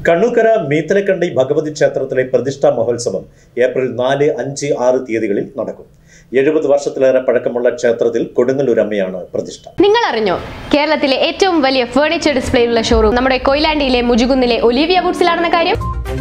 കണ്ണൂക്കര മീത്തലക്കണ്ടി ഭഗവതി ക്ഷേത്രത്തിലെ പ്രതിഷ്ഠാ മഹോത്സവം ഏപ്രിൽ നാല് അഞ്ച് ആറ് തീയതികളിൽ നടക്കും എഴുപത് വർഷത്തിലേറെ പഴക്കമുള്ള ക്ഷേത്രത്തിൽ കൊടുങ്ങല്ലൂരമ്മയാണ് പ്രതിഷ്ഠ നിങ്ങൾ അറിഞ്ഞോ കേരളത്തിലെ ഏറ്റവും വലിയ ഫേർണിച്ചർ ഡിസ്പ്ലേയുള്ള ഷോറൂം നമ്മുടെ കൊയിലാണ്ടിയിലെ മുജുകുന്നിലെ ഒലിവിയ വുഡ്സിലാണെന്ന കാര്യം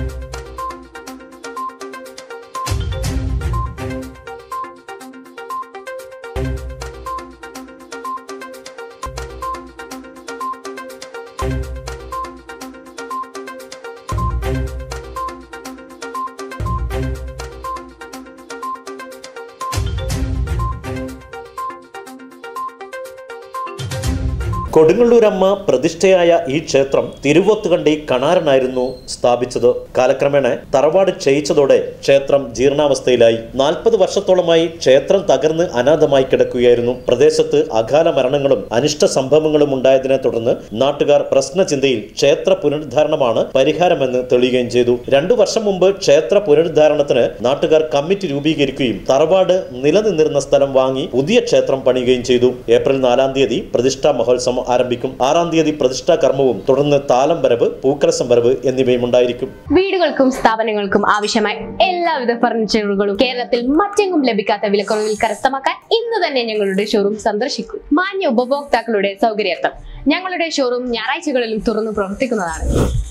കൊടുങ്ങല്ലൂരമ്മ പ്രതിഷ്ഠയായ ഈ ക്ഷേത്രം തിരുവോത്തുകണ്ടി കണാരനായിരുന്നു സ്ഥാപിച്ചത് കാലക്രമേണ തറവാട് ക്ഷയിച്ചതോടെ ക്ഷേത്രം ജീർണാവസ്ഥയിലായി നാൽപ്പത് വർഷത്തോളമായി ക്ഷേത്രം തകർന്ന് അനാഥമായി കിടക്കുകയായിരുന്നു പ്രദേശത്ത് അകാല മരണങ്ങളും അനിഷ്ട സംഭവങ്ങളും ഉണ്ടായതിനെ തുടർന്ന് നാട്ടുകാർ പ്രശ്നചിന്തയിൽ ക്ഷേത്ര പുനരുദ്ധാരണമാണ് പരിഹാരമെന്ന് തെളിയുകയും ചെയ്തു രണ്ടു വർഷം മുമ്പ് ക്ഷേത്ര പുനരുദ്ധാരണത്തിന് നാട്ടുകാർ കമ്മിറ്റി രൂപീകരിക്കുകയും തറവാട് നിലനിന്നിരുന്ന സ്ഥലം വാങ്ങി പുതിയ ക്ഷേത്രം പണിയുകയും ചെയ്തു ഏപ്രിൽ നാലാം തീയതി പ്രതിഷ്ഠാ മഹോത്സവം ആരംഭിക്കും ആറാം തീയതി പ്രതിഷ്ഠാ കർമ്മവും തുടർന്ന് താലം വരവ് പൂക്കലസം വരവ് എന്നിവയും ഉണ്ടായിരിക്കും വീടുകൾക്കും സ്ഥാപനങ്ങൾക്കും ആവശ്യമായ എല്ലാവിധ ഫർണിച്ചറുകളും കേരളത്തിൽ മറ്റെങ്ങും ലഭിക്കാത്ത വിലക്കുറവിൽ കരസ്ഥമാക്കാൻ ഇന്ന് തന്നെ ഞങ്ങളുടെ ഷോറൂം സന്ദർശിക്കൂ മാന്യ ഉപഭോക്താക്കളുടെ സൗകര്യാർത്ഥം ഞങ്ങളുടെ ഷോറൂം ഞായറാഴ്ചകളിലും തുറന്നു പ്രവർത്തിക്കുന്നതാണ്